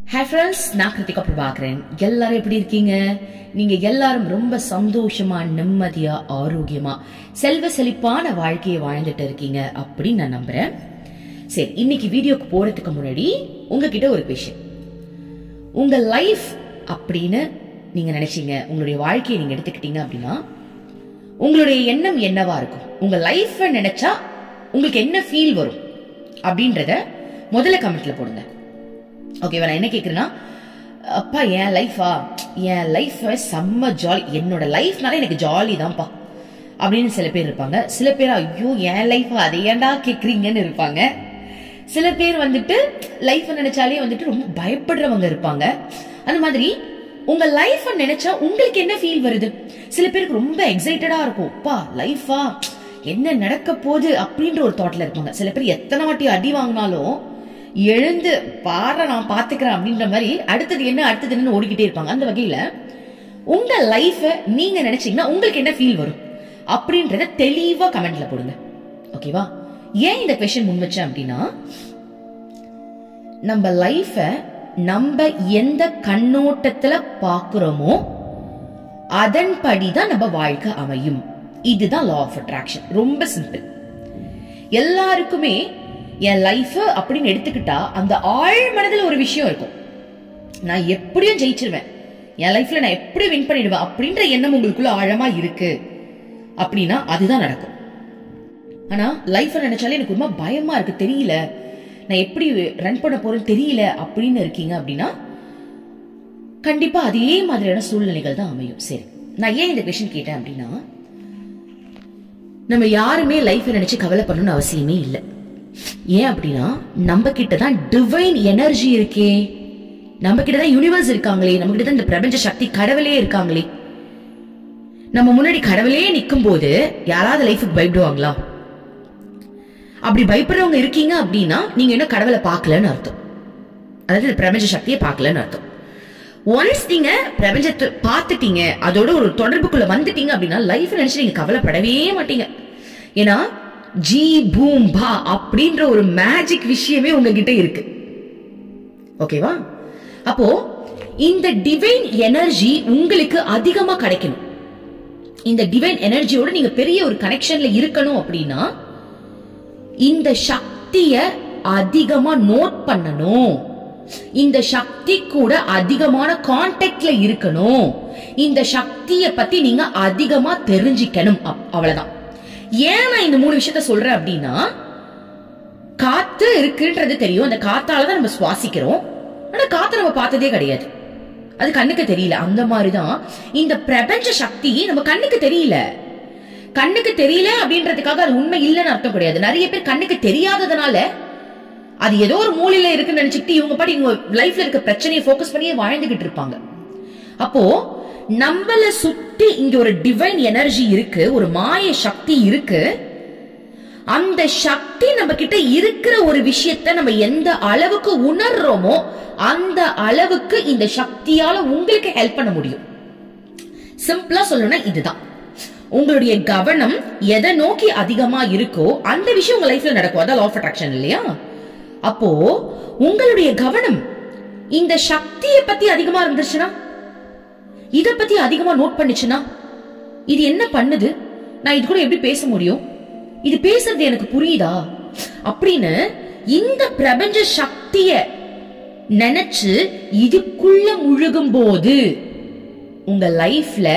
hi friends நான் கிருத்திகா பிரபாகரன் எல்லாரும் எப்படி இருக்கீங்க நீங்க எல்லாரும் ரொம்ப சந்தோஷமா நிம்மதியா ஆரோக்கியமா செல்வ செழிப்பான வாழ்க்கையை வாழ்ந்துட்டு இருக்கீங்க அப்படின்னு நான் நம்புறேன் சரி இன்னைக்கு வீடியோக்கு போறதுக்கு முன்னாடி உங்ககிட்ட ஒரு கொஷின் உங்க லைஃப் அப்படின்னு நீங்க நினைச்சீங்க உங்களுடைய வாழ்க்கையை நீங்க எடுத்துக்கிட்டீங்க அப்படின்னா உங்களுடைய எண்ணம் என்னவா இருக்கும் உங்க லைஃப் நினைச்சா உங்களுக்கு என்ன ஃபீல் வரும் அப்படின்றத முதல்ல கமெண்ட்ல போடுங்க ஓகேவா நான் என்ன கேக்குறேன்னா அப்பா என் லைஃபா என் லைஃப் செம்ம ஜாலி என்னோட லைஃப்னால எனக்கு ஜாலி தான்ப்பா அப்படின்னு சில பேர் இருப்பாங்க சில பேர் ஐயோ என் லைஃப் அதை ஏன்டா கேக்குறீங்கன்னு இருப்பாங்க சில பேர் வந்துட்டு லைஃப் நினைச்சாலே வந்துட்டு ரொம்ப பயப்படுறவங்க இருப்பாங்க அந்த மாதிரி உங்க லைஃப் நினைச்சா உங்களுக்கு என்ன ஃபீல் வருது சில பேருக்கு ரொம்ப எக்ஸைட்டடா இருக்கும் அப்பா லைஃபா என்ன நடக்க போகுது அப்படின்ற ஒரு தாட்ல இருப்பாங்க சில பேர் எத்தனை வாட்டி அடி வாங்கினாலும் எழுந்து பாரு நான் பாத்துக்கிறேன் அப்படின்ற மாதிரி அடுத்தது என்ன அடுத்தது என்ன ஓடிக்கிட்டே இருப்பாங்க அந்த வகையில உங்க லைஃப நீங்க நினைச்சீங்கன்னா உங்களுக்கு என்ன ஃபீல் வரும் அப்படின்றத தெளிவா கமெண்ட்ல போடுங்க ஓகேவா ஏன் இந்த கொஸ்டின் முன் வச்சேன் அப்படின்னா நம்ம லைஃப நம்ம எந்த கண்ணோட்டத்துல பாக்குறோமோ அதன்படிதான் நம்ம வாழ்க்கை அமையும் இதுதான் லா ஆஃப் அட்ராக்ஷன் ரொம்ப சிம்பிள் எல்லாருக்குமே என் லைஃப் அப்படின்னு எடுத்துக்கிட்டா அந்த ஆழ் மனதில் ஒரு விஷயம் இருக்கும் நான் எப்படியும் ஜெயிச்சிருவேன் என் லைஃப்ல நான் எப்படி வின் பண்ணிடுவேன் அப்படின்ற எண்ணம் உங்களுக்குள்ள ஆழமா இருக்கு அப்படின்னா அதுதான் நடக்கும் ஆனா லைஃப் நினைச்சாலே எனக்கு ரொம்ப பயமா இருக்கு தெரியல நான் எப்படி ரன் பண்ண போறேன்னு தெரியல அப்படின்னு இருக்கீங்க அப்படின்னா கண்டிப்பா அதே மாதிரியான சூழ்நிலைகள் தான் அமையும் சரி நான் ஏன் இந்த கொஸ்டின் கேட்டேன் அப்படின்னா நம்ம யாருமே லைஃப் நினைச்சு கவலை பண்ணணும்னு அவசியமே இல்லை ஏன் அப்படின்னா நம்ம கிட்ட தான் டிவைன் எனர்ஜி இருக்கே நம்ம கிட்ட தான் யூனிவர்ஸ் இருக்காங்களே நம்ம கிட்ட தான் இந்த பிரபஞ்ச சக்தி கடவுளே இருக்காங்களே நம்ம முன்னாடி கடவுளே நிக்கும் போது யாராவது லைஃபுக்கு பயப்படுவாங்களா அப்படி பயப்படுறவங்க இருக்கீங்க அப்படின்னா நீங்க என்ன கடவுளை பார்க்கலன்னு அர்த்தம் அதாவது இந்த பிரபஞ்ச சக்தியை பார்க்கலன்னு அர்த்தம் ஒன்ஸ் நீங்க பிரபஞ்சத்தை பார்த்துட்டீங்க அதோட ஒரு தொடர்புக்குள்ள வந்துட்டீங்க அப்படின்னா லைஃப் நினைச்சு நீங்க கவலைப்படவே மாட்டீங்க ஏன்னா ஜி பூம் பா அப்படின்ற ஒரு மேஜிக் விஷயமே உங்ககிட்ட இருக்கு ஓகேவா அப்போ இந்த டிவைன் எனர்ஜி உங்களுக்கு அதிகமா கிடைக்கணும் இந்த டிவைன் எனர்ஜியோட நீங்க பெரிய ஒரு கனெக்ஷன்ல இருக்கணும் அப்படின்னா இந்த சக்திய அதிகமா நோட் பண்ணணும் இந்த சக்தி கூட அதிகமான கான்டாக்ட்ல இருக்கணும் இந்த சக்திய பத்தி நீங்க அதிகமா தெரிஞ்சுக்கணும் அவ்வளவுதான் ஏன் நான் இந்த மூணு விஷயத்த சொல்றேன் அப்படின்னா காத்து இருக்குன்றது தெரியும் அந்த காத்தாலதான் நம்ம சுவாசிக்கிறோம் ஆனா காத்த நம்ம பார்த்ததே கிடையாது அது கண்ணுக்கு தெரியல அந்த மாதிரிதான் இந்த பிரபஞ்ச சக்தி நம்ம கண்ணுக்கு தெரியல கண்ணுக்கு தெரியல அப்படின்றதுக்காக அது உண்மை இல்லைன்னு அர்த்தம் கிடையாது நிறைய பேர் கண்ணுக்கு தெரியாததுனால அது ஏதோ ஒரு மூலையில இருக்குன்னு நினைச்சுக்கிட்டு இவங்க பாடி இவங்க லைஃப்ல இருக்க பிரச்சனையை போக்கஸ் பண்ணியே வாழ்ந்துகிட்டு இருப்பாங்க அப்போ நம்மள சுத்தி இங்க ஒரு டிவைன் எனர்ஜி இருக்கு ஒரு மாய சக்தி இருக்கு அந்த சக்தி நம்ம கிட்ட இருக்கிற ஒரு விஷயத்த நம்ம எந்த அளவுக்கு உணர்றோமோ அந்த அளவுக்கு இந்த சக்தியால உங்களுக்கு ஹெல்ப் பண்ண முடியும் சிம்பிளா சொல்லணும்னா இதுதான் உங்களுடைய கவனம் எதை நோக்கி அதிகமா இருக்கோ அந்த விஷயம் உங்க லைஃப்ல நடக்கும் அதான் லா ஆஃப் அட்ராக்ஷன் இல்லையா அப்போ உங்களுடைய கவனம் இந்த சக்தியை பத்தி அதிகமா இருந்துச்சுன்னா இத பத்தி அதிகமா நோட் பண்ணுச்சுன்னா இது என்ன பண்ணுது நான் இது கூட எப்படி பேச முடியும் இது பேசுறது எனக்கு புரியுதா அப்படின்னு இந்த பிரபஞ்ச சக்திய நினைச்சு இதுக்குள்ள முழுகும் போது உங்க லைஃப்ல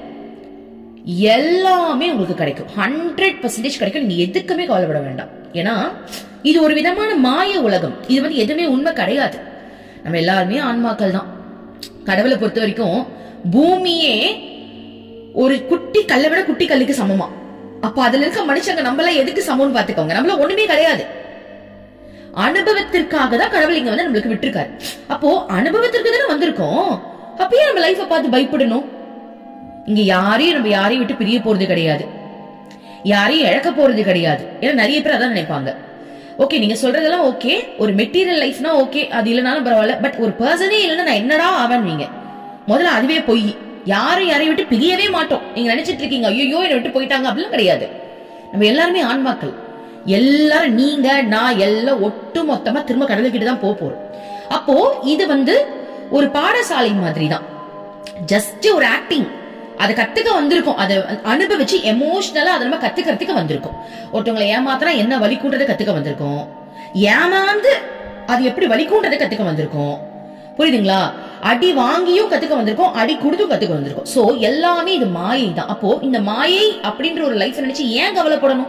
எல்லாமே உங்களுக்கு கிடைக்கும் ஹண்ட்ரட் பர்சன்டேஜ் கிடைக்கும் நீங்க எதுக்குமே கவலைப்பட வேண்டாம் ஏன்னா இது ஒரு விதமான மாய உலகம் இது வந்து எதுவுமே உண்மை கிடையாது நம்ம எல்லாருமே ஆன்மாக்கள் தான் கடவுளை பொறுத்த வரைக்கும் பூமியே ஒரு குட்டி கல்லை விட குட்டி கல்லுக்கு சமமா அப்ப அதுல இருக்க மனுஷங்க நம்மள எதுக்கு சமம்னு பாத்துக்கோங்க நம்மள ஒண்ணுமே கிடையாது அனுபவத்திற்காக தான் கடவுள் இங்க வந்து நம்மளுக்கு விட்டுருக்காரு அப்போ அனுபவத்திற்கு தானே வந்திருக்கோம் அப்பயே நம்ம லைஃப பார்த்து பயப்படணும் இங்க யாரையும் நம்ம யாரையும் விட்டு பிரிய போறது கிடையாது யாரையும் இழக்க போறது கிடையாது ஏன்னா நிறைய பேர் அதான் நினைப்பாங்க ஓகே நீங்க சொல்றதெல்லாம் ஓகே ஒரு மெட்டீரியல் லைஃப்னா ஓகே அது இல்லைனாலும் பரவாயில்ல பட் ஒரு பர்சனே இல்லைன்னா நான் என்னடா ஆவேன் நீங்க முதல்ல அதுவே பொய் யாரும் யாரையும் விட்டு பிரியவே மாட்டோம் நீங்க நினைச்சிட்டு இருக்கீங்க ஐயோ என்னை விட்டு போயிட்டாங்க அப்படிலாம் கிடையாது நம்ம எல்லாருமே ஆன்மாக்கள் எல்லாரும் நீங்க நான் எல்லாம் ஒட்டு மொத்தமா திரும்ப கடவுள்கிட்ட தான் போக போறோம் அப்போ இது வந்து ஒரு பாடசாலை மாதிரி தான் ஜஸ்ட் ஒரு ஆக்டிங் அதை கத்துக்க வந்திருக்கோம் அதை அனுபவிச்சு எமோஷனலா அதை நம்ம கத்துக்கிறதுக்கு வந்திருக்கோம் ஒருத்தவங்களை ஏமாத்தினா என்ன வலி கூட்டதை கத்துக்க வந்திருக்கோம் ஏமாந்து அது எப்படி வலி கூட்டதை கத்துக்க வந்திருக்கோம் புரியுதுங்களா அடி வாங்கியும் கத்துக்க வந்திருக்கோம் அடி கொடுத்தும் கத்துக்க வந்திருக்கோம் சோ எல்லாமே இது மாயை தான் அப்போ இந்த மாயை அப்படின்ற ஒரு லைஃப் நினைச்சு ஏன் கவலைப்படணும்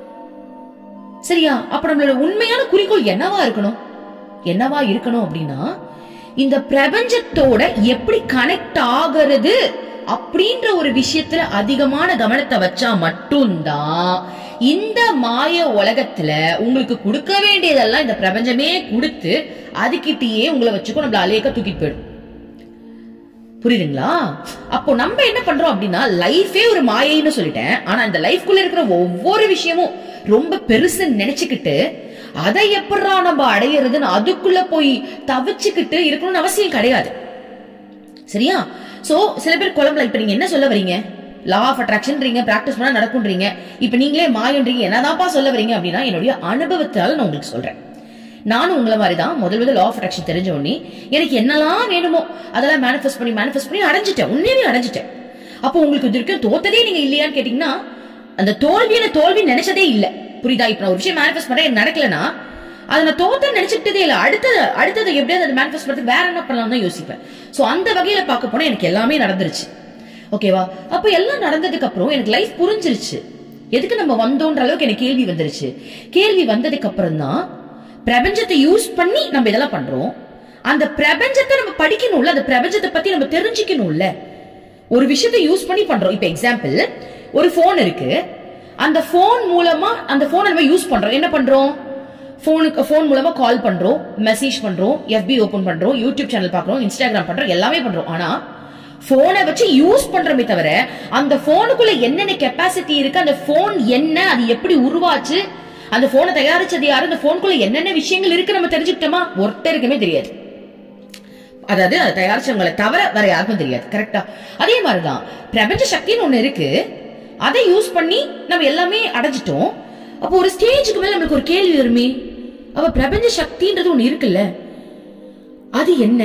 சரியா அப்ப நம்மளோட உண்மையான குறிக்கோள் என்னவா இருக்கணும் என்னவா இருக்கணும் அப்படின்னா இந்த பிரபஞ்சத்தோட எப்படி கனெக்ட் ஆகிறது அப்படின்ற ஒரு விஷயத்துல அதிகமான கவனத்தை வச்சா மட்டும்தான் இந்த மாய உலகத்துல உங்களுக்கு கொடுக்க வேண்டியதெல்லாம் இந்த பிரபஞ்சமே கொடுத்து அதுகிட்டயே உங்களை வச்சுக்கோ நம்மள அலேக்க தூக்கிட்டு போயிடும் புரியுதுங்களா அப்போ நம்ம என்ன பண்றோம் அப்படின்னா லைஃபே ஒரு மாயைன்னு சொல்லிட்டேன் ஆனா இந்த லைஃப்குள்ள இருக்கிற ஒவ்வொரு விஷயமும் ரொம்ப பெருசுன்னு நினைச்சுக்கிட்டு அதை எப்படா நம்ம அடையிறதுன்னு அதுக்குள்ள போய் தவிச்சுக்கிட்டு இருக்கணும்னு அவசியம் கிடையாது சரியா சோ சில பேர் குழம்புல இப்ப நீங்க என்ன சொல்ல வரீங்க லா ஆஃப் அட்ராக்ஷன்ன்றீங்க பிராக்டிஸ் பண்ணா நடக்கும்ன்றீங்க இப்ப நீங்களே மாயன்றீங்க என்னதான்ப்பா சொல்ல வரீங்க அப்படின்னா என்னுடைய அனுபவத்தால நான் உங்களுக்கு சொல்றேன் நானும் உங்களை மாதிரி தான் முதல் முதல் லா ஆஃப் அட்ராக்ஷன் தெரிஞ்ச உடனே எனக்கு என்னெல்லாம் வேணுமோ அதெல்லாம் மேனிஃபெஸ்ட் பண்ணி மேனிஃபெஸ்ட் பண்ணி அடைஞ்சிட்டேன் உண்மையுமே அடைஞ்சிட்டேன் அப்போ உங்களுக்கு இது வரைக்கும் தோத்ததே நீங்க இல்லையான்னு கேட்டீங்கன்னா அந்த தோல்வியான தோல்வி நினைச்சதே இல்ல புரியுதா இப்ப நான் ஒரு விஷயம் மேனிஃபெஸ்ட் பண்ண எனக்கு நடக்கலனா அதை நான் தோத்த நினைச்சிட்டதே இல்ல அடுத்தது அடுத்தது எப்படியாவது அதை மேனிஃபெஸ்ட் பண்றதுக்கு வேற என்ன பண்ணலாம் தான் யோசிப்பேன் சோ அந்த வகையில பார்க்க போனா எனக்கு எல்லாமே நடந்துருச்சு ஓகேவா அப்ப எல்லாம் நடந்ததுக்கு அப்புறம் எனக்கு லைஃப் புரிஞ்சிருச்சு எதுக்கு நம்ம வந்தோன்ற அளவுக்கு எனக்கு கேள்வி வந்துருச்சு கேள்வி வந்ததுக்கு அப்புறம் தான் பிரபஞ்சத்தை யூஸ் பண்ணி நம்ம இதெல்லாம் பண்றோம் அந்த பிரபஞ்சத்தை நம்ம படிக்கணும்ல அந்த பிரபஞ்சத்தை பத்தி நம்ம தெரிஞ்சுக்கணும்ல ஒரு விஷயத்தை யூஸ் பண்ணி பண்றோம் இப்ப எக்ஸாம்பிள் ஒரு போன் இருக்கு அந்த போன் மூலமா அந்த போனை நம்ம யூஸ் பண்றோம் என்ன பண்றோம் போனுக்கு போன் மூலமா கால் பண்றோம் மெசேஜ் பண்றோம் FB ஓபன் பண்றோம் யூடியூப் சேனல் பாக்குறோம் இன்ஸ்டாகிராம் பண்றோம் எல்லாமே பண்றோம் ஆனா போனை வச்சு யூஸ் பண்றோமே தவிர அந்த போனுக்குள்ள என்னென்ன கெப்பாசிட்டி இருக்கு அந்த போன் என்ன அது எப்படி உருவாச்சு அந்த போனை தயாரிச்சது யாரு அந்த போனுக்குள்ள என்னென்ன விஷயங்கள் இருக்கு நம்ம தெரிஞ்சுக்கிட்டோமா ஒருத்தருக்குமே தெரியாது அதாவது அதை தயாரிச்சவங்களை தவிர வேற யாருக்கும் தெரியாது கரெக்டா அதே மாதிரிதான் பிரபஞ்ச சக்தின்னு ஒண்ணு இருக்கு அதை யூஸ் பண்ணி நம்ம எல்லாமே அடைஞ்சிட்டோம் அப்போ ஒரு ஸ்டேஜுக்கு மேல நம்மளுக்கு ஒரு கேள்வி வருமே அப்ப பிரபஞ்ச சக்தின்றது ஒண்ணு இருக்குல்ல அது என்ன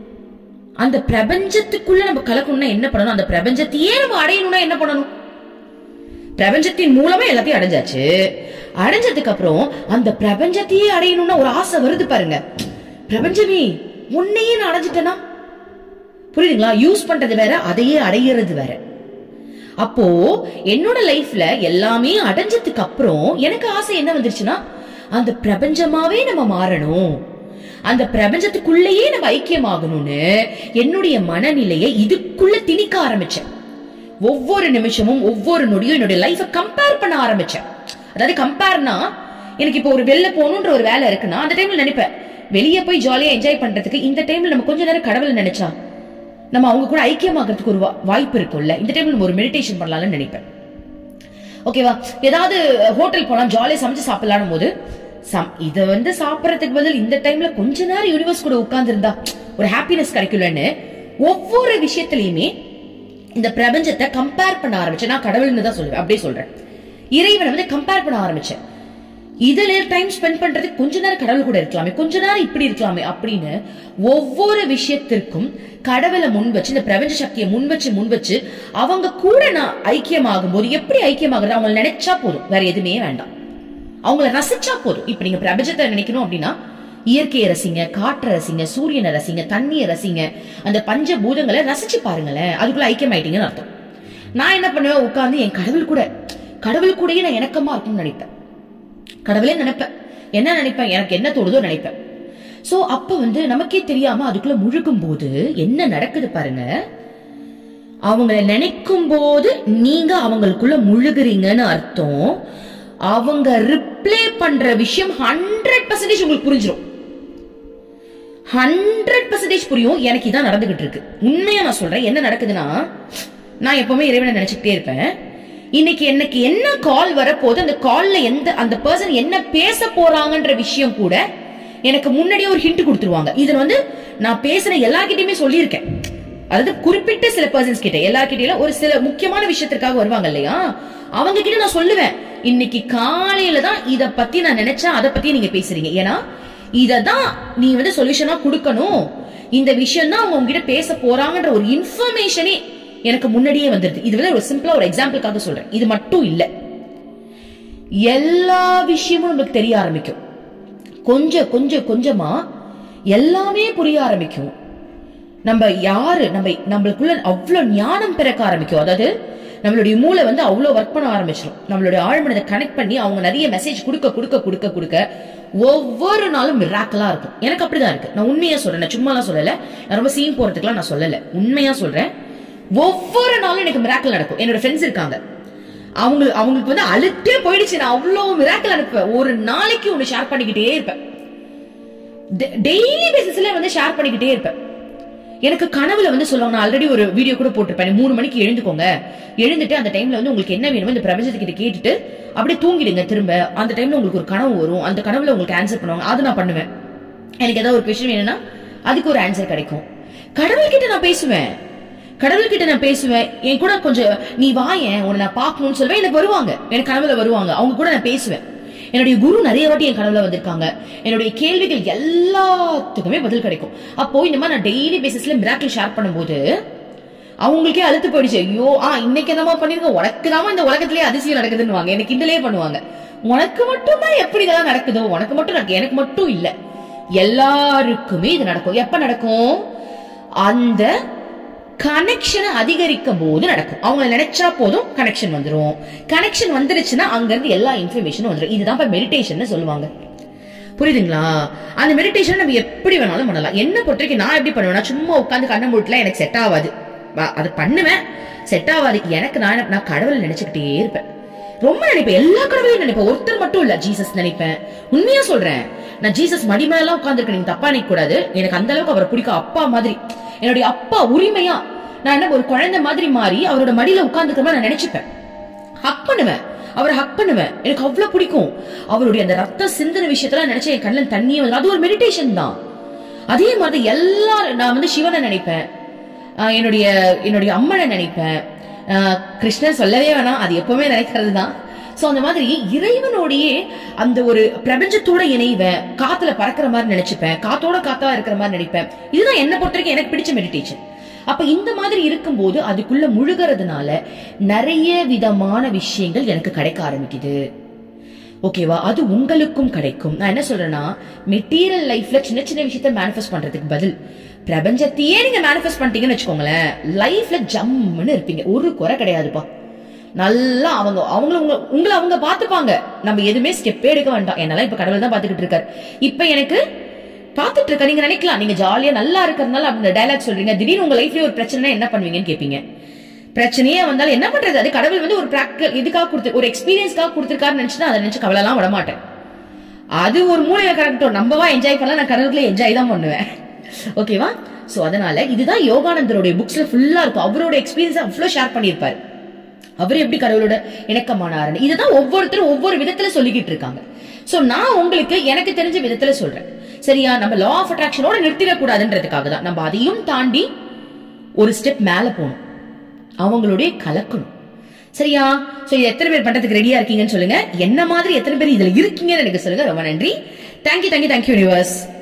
அந்த பிரபஞ்சத்துக்குள்ள நம்ம கலக்கணும்னா என்ன பண்ணணும் அந்த பிரபஞ்சத்தையே நம்ம அடையணும்னா என்ன பண்ணணும் பிரபஞ்சத்தின் மூலமா எல்லாத்தையும் அடைஞ்சாச்சு அடைஞ்சதுக்கு அப்புறம் அந்த பிரபஞ்சத்தையே அடையணும்னா ஒரு ஆசை வருது பாருங்க பிரபஞ்சமே உன்னையே நான் அடைஞ்சிட்டேனா புரியுதுங்களா யூஸ் பண்றது வேற அதையே அடையிறது வேற அப்போ என்னோட லைஃப்ல எல்லாமே அடைஞ்சதுக்கு அப்புறம் எனக்கு ஆசை என்ன வந்துருச்சுன்னா அந்த பிரபஞ்சமாவே நம்ம மாறணும் அந்த பிரபஞ்சத்துக்குள்ளேயே நம்ம ஐக்கியமாகணும்னு என்னுடைய மனநிலையை இதுக்குள்ள திணிக்க ஆரம்பிச்சேன் ஒவ்வொரு நிமிஷமும் ஒவ்வொரு நொடியும் என்னுடைய லைஃப கம்பேர் பண்ண ஆரம்பிச்சேன் அதாவது கம்பேர்னா எனக்கு இப்போ ஒரு வெளில போகணுன்ற ஒரு வேலை இருக்குன்னா அந்த டைம்ல நினைப்பேன் வெளியே போய் ஜாலியா என்ஜாய் பண்றதுக்கு இந்த டைம்ல நம்ம கொஞ்ச நேரம் கடவுளை நினைச்சா நம்ம அவங்க கூட ஐக்கியமாகறதுக்கு ஒரு வா- வாய்ப்பு இருக்கும்ல இந்த டைம்ல நம்ம ஒரு மெடிடேஷன் பண்ணலாம்னு நினைப்பேன் ஓகேவா ஏதாவது ஹோட்டல் போலாம் ஜாலியா சமைச்சு சாப்பிடலாம் போது சம் இத வந்து சாப்பிடறதுக்கு பதில் இந்த டைம்ல கொஞ்ச நேரம் யூனிவர்ஸ் கூட உட்கார்ந்து இருந்தா ஒரு ஹாப்பினஸ் கிடைக்கலன்னு ஒவ்வொரு விஷயத்திலயுமே இந்த பிரபஞ்சத்தை கம்பேர் பண்ண ஆரம்பிச்சேன் நான் கடவுள்னு தான் சொல்லுவேன் அப்படியே சொல்றேன் இறைவனை வந்து கம்பேர் பண்ண ஆரம்பிச்சேன் இதுல டைம் ஸ்பெண்ட் பண்றதுக்கு கொஞ்ச நேரம் கடவுள் கூட இருக்கலாமே கொஞ்ச நேரம் இப்படி இருக்கலாமே அப்படின்னு ஒவ்வொரு விஷயத்திற்கும் கடவுளை முன் வச்சு இந்த பிரபஞ்ச சக்தியை முன் வச்சு முன் வச்சு அவங்க கூட நான் ஐக்கியமாகும் போது எப்படி ஐக்கியமாகுறது அவங்களை நினைச்சா போதும் வேற எதுவுமே வேண்டாம் அவங்கள ரசிச்சா போதும் இப்ப நீங்க பிரபஞ்சத்தை நினைக்கணும் அப்படின்னா இயற்கையை ரசிங்க காற்றை ரசிங்க சூரியனை ரசிங்க தண்ணியை ரசிங்க அந்த பஞ்ச பூதங்களை ரசிச்சு பாருங்களேன் அதுக்குள்ள ஐக்கியம் ஆயிட்டீங்கன்னு அர்த்தம் நான் என்ன பண்ணுவேன் உட்கார்ந்து என் கடவுள் கூட கடவுள் கூடயே நான் இணக்கமா இருக்கும்னு நினைப்பேன் கடவுளே நினைப்பேன் என்ன நினைப்பேன் எனக்கு என்ன தோணுதோ நினைப்பேன் சோ அப்ப வந்து நமக்கே தெரியாம அதுக்குள்ள முழுகும் போது என்ன நடக்குது பாருங்க அவங்கள நினைக்கும் போது நீங்க அவங்களுக்குள்ள முழுகுறீங்கன்னு அர்த்தம் அவங்க ரிப்ளை பண்ற விஷயம் ஹண்ட்ரட் பர்சன்டேஜ் உங்களுக்கு புரிஞ்சிடும் ஹண்ட்ரட் பர்சன்டேஜ் புரியும் எனக்கு இதான் நடந்துகிட்டு இருக்கு உண்மையா நான் சொல்றேன் என்ன நடக்குதுன்னா நான் எப்பவுமே இறைவனை நினைச்சுக்கிட்டே இருப்பேன் இன்னைக்கு எனக்கு என்ன கால் வரப்போது அந்த கால்ல எந்த அந்த பர்சன் என்ன பேச போறாங்கன்ற விஷயம் கூட எனக்கு முன்னாடியே ஒரு ஹிண்ட் கொடுத்துருவாங்க இதுல வந்து நான் பேசுற எல்லார்கிட்டயுமே சொல்லியிருக்கேன் அதாவது குறிப்பிட்ட சில பர்சன்ஸ் கிட்ட எல்லார்கிட்டயும் ஒரு சில முக்கியமான விஷயத்திற்காக வருவாங்க இல்லையா அவங்க கிட்ட நான் சொல்லுவேன் இன்னைக்கு காலையில தான் இத பத்தி நான் நினைச்சா அதை பத்தி நீங்க பேசுறீங்க ஏன்னா இததான் நீ வந்து சொல்யூஷனா கொடுக்கணும் இந்த விஷயம் தான் அவங்க உங்ககிட்ட பேச போறாங்கன்ற ஒரு இன்ஃபர்மேஷனே எனக்கு முன்னாடியே வந்துருது இது வந்து ஒரு சிம்பிளா ஒரு எக்ஸாம்பிளுக்காக சொல்றேன் இது மட்டும் இல்ல எல்லா விஷயமும் நமக்கு தெரிய ஆரம்பிக்கும் கொஞ்சம் கொஞ்சம் கொஞ்சமா எல்லாமே புரிய ஆரம்பிக்கும் நம்ம யாரு நம்ம நம்மளுக்குள்ள அவ்வளவு ஞானம் பிறக்க ஆரம்பிக்கும் அதாவது நம்மளுடைய மூளை வந்து அவ்வளவு ஒர்க் பண்ண ஆரம்பிச்சிடும் நம்மளுடைய ஆழ்மனதை கனெக்ட் பண்ணி அவங்க நிறைய மெசேஜ் கொடுக்க கொடுக்க கொடுக்க கொடுக்க ஒவ்வொரு நாளும் மிராக்கலா இருக்கும் எனக்கு அப்படிதான் இருக்கு நான் உண்மையா சொல்றேன் நான் சும்மாலாம் சொல்லல நான் ரொம்ப சீன் போறதுக்குலாம் நான் சொல்லல உண்மையா சொல்றேன் ஒவ்வொரு நாளும் எனக்கு மிராக்கல் நடக்கும் என்னோட ஃப்ரெண்ட்ஸ் இருக்காங்க அவங்க அவங்களுக்கு வந்து அழுத்தே போயிடுச்சு நான் அவ்வளவு மிராக்கல் அனுப்புவேன் ஒரு நாளைக்கு ஒன்னு ஷேர் பண்ணிக்கிட்டே இருப்பேன் டெய்லி பேசிஸ்ல வந்து ஷேர் பண்ணிக்கிட்டே இருப்பேன் எனக்கு கனவுல வந்து சொல்லுவாங்க நான் ஆல்ரெடி ஒரு வீடியோ கூட போட்டிருப்பேன் மூணு மணிக்கு எழுந்துக்கோங்க எழுந்துட்டு அந்த டைம்ல வந்து உங்களுக்கு என்ன வேணுமோ இந்த பிரபஞ்சத்துக்கிட்ட கேட்டுட்டு அப்படியே தூங்கிடுங்க திரும்ப அந்த டைம்ல உங்களுக்கு ஒரு கனவு வரும் அந்த கனவுல உங்களுக்கு ஆன்சர் பண்ணுவாங்க அது நான் பண்ணுவேன் எனக்கு ஏதாவது ஒரு கொஸ்டின் வேணும்னா அதுக்கு ஒரு ஆன்சர் கிடைக்கும் கடவுள்கிட்ட நான் பேசுவேன் கடவுள்கிட்ட நான் பேசுவேன் என் கூட கொஞ்சம் நீ வாயேன் உன்னை நான் பார்க்கணும்னு சொல்லுவேன் எனக்கு வருவாங்க எனக்கு கனவுல வருவாங்க அவங்க கூட நான் பேசுவேன் என்னுடைய குரு நிறைய வாட்டி என் கனவுல வந்திருக்காங்க என்னுடைய கேள்விகள் எல்லாத்துக்குமே பதில் கிடைக்கும் அப்போ இந்த மாதிரி நான் டெய்லி பேசிஸ்ல மிராக்கிள் ஷேர் பண்ணும்போது அவங்களுக்கே அழுத்து போயிடுச்சு ஐயோ ஆ இன்னைக்கு என்னமா பண்ணிருக்க உனக்கு தான் இந்த உலகத்திலேயே அதிசயம் நடக்குதுன்னு வாங்க எனக்கு இதுலயே பண்ணுவாங்க உனக்கு மட்டும் தான் எப்படி இதெல்லாம் நடக்குதோ உனக்கு மட்டும் நடக்கு எனக்கு மட்டும் இல்ல எல்லாருக்குமே இது நடக்கும் எப்ப நடக்கும் அந்த கனெக்ஷனை அதிகரிக்கும் போது நடக்கும் அவங்க நினைச்சா போதும் கனெக்ஷன் வந்துரும் கனெக்ஷன் வந்துருச்சுன்னா அங்க இருந்து எல்லா இன்ஃபர்மேஷனும் வந்துரும் இதுதான் இப்ப மெடிடேஷன் சொல்லுவாங்க புரியுதுங்களா அந்த மெடிடேஷன் நம்ம எப்படி வேணாலும் பண்ணலாம் என்ன பொறுத்த வரைக்கும் நான் எப்படி பண்ணுவேன்னா சும்மா உட்காந்து கண்ண மூட்டல எனக்கு செட் ஆகாது வா- அது பண்ணுவேன் செட் ஆகாது எனக்கு நான் நான் கடவுளை நினைச்சுக்கிட்டே இருப்பேன் ரொம்ப நினைப்பேன் எல்லா கடவுளையும் நினைப்பேன் ஒருத்தர் மட்டும் இல்ல ஜீசஸ் நினைப்பேன் உண்மையா சொல்றேன் நான் ஜீசஸ் மடி மேல உட்காந்துருக்கேன் நீங்க தப்பா நினைக்க கூடாது எனக்கு அந்த அளவுக்கு அவரை பிடிக்கும் அப்பா மாதிரி என்னுடைய அப்பா உரிமையா நான் என்ன ஒரு குழந்தை மாதிரி மாறி அவரோட மடியில உட்கார்ந்துக்கிறமா நான் நினைச்சுப்பேன் ஹக் பண்ணுவேன் அவரை ஹக் பண்ணுவேன் எனக்கு அவ்வளவு பிடிக்கும் அவருடைய அந்த ரத்த சிந்தன விஷயத்தெல்லாம் நினைச்சா என் கண்ணில் தண்ணியே வந்து அது ஒரு மெடிடேஷன் தான் அதே மாதிரி எல்லா நான் வந்து சிவனை நினைப்பேன் ஆஹ் என்னுடைய என்னுடைய அம்மனை நினைப்பேன் ஆஹ் கிருஷ்ணன் சொல்லவே வேணாம் அது எப்பவுமே நினைக்கிறது தான் சோ அந்த மாதிரி இறைவனோடயே அந்த ஒரு பிரபஞ்சத்தோட இணைவேன் காத்துல பறக்கிற மாதிரி நினைச்சுப்பேன் காத்தோட காத்தா இருக்கிற மாதிரி நினைப்பேன் இதுதான் என்ன பொறுத்த வரைக்கும் எனக்கு பிடிச்ச மெடிடேஷன் அப்ப இந்த மாதிரி இருக்கும்போது அதுக்குள்ள முழுகிறதுனால நிறைய விதமான விஷயங்கள் எனக்கு கிடைக்க ஆரம்பிக்குது ஓகேவா அது உங்களுக்கும் கிடைக்கும் நான் என்ன சொல்றேன்னா மெட்டீரியல் லைஃப்ல சின்ன சின்ன விஷயத்த மேனிஃபெஸ்ட் பண்றதுக்கு பதில் பிரபஞ்சத்தையே நீங்க மேனிஃபெஸ்ட் பண்ணிட்டீங்கன்னு வச்சுக்கோங்களேன் லைஃப்ல ஜம்முன்னு இருப்பீங்க ஒரு குறை கிடையாதுப்பா நல்லா அவங்க அவங்கள உங்க உங்களை அவங்க பாத்துப்பாங்க நம்ம எதுவுமே ஸ்டெப்பே எடுக்க வேண்டாம் என்னால இப்ப கடவுள் தான் பாத்துக்கிட்டு இருக்காரு இப்ப எனக்கு பாத்துட்டு இருக்க நீங்க நினைக்கலாம் நீங்க ஜாலியா நல்லா இருக்கிறதுனால அந்த டைலாக் சொல்றீங்க திடீர்னு உங்க லைஃப்லயே ஒரு பிரச்சனை என்ன பண்ணுவீங்கன்னு கேப்பீங்க பிரச்சனையே வந்தாலும் என்ன பண்றது அது கடவுள் வந்து ஒரு பிராக்டிகல் இதுக்காக கொடுத்து ஒரு எக்ஸ்பீரியன்ஸ்க்காக கொடுத்துருக்காருன்னு நினைச்சுன்னா அதை நினைச்சு கவலைலாம் விட மாட்டேன் அது ஒரு மூலையில கரெக்டும் நம்மவா என்ஜாய் பண்ணலாம் நான் கடவுளுக்குள்ள என்ஜாய் தான் பண்ணுவேன் ஓகேவா சோ அதனால இதுதான் யோகானந்தருடைய புக்ஸ்ல ஃபுல்லா இருக்கும் அவரோட எக்ஸ்பீரியன்ஸ் அவ்வளவு ஷேர் பண்ணியிருப்பாரு அவர் எப்படி கடவுளோட இணக்கமானாருன்னு இதுதான் ஒவ்வொருத்தரும் ஒவ்வொரு விதத்துல சொல்லிக்கிட்டு இருக்காங்க சோ நான் உங்களுக்கு எனக்கு தெரிஞ்ச விதத்துல சொல்றேன் சரியா நம்ம லா ஆஃப் அட்ராக்ஷனோட நிறுத்திடக் கூடாதுன்றதுக்காக தான் நம்ம அதையும் தாண்டி ஒரு ஸ்டெப் மேல போகணும் அவங்களுடைய கலக்கணும் சரியா சோ இது எத்தனை பேர் பண்றதுக்கு ரெடியா இருக்கீங்கன்னு சொல்லுங்க என்ன மாதிரி எத்தனை பேர் இதுல இருக்கீங்கன்னு எனக்கு சொல்லுங்க ரொம்ப நன்றி தேங்க்யூ தேங்க்யூ தேங்க்யூ யூனிவர்ஸ்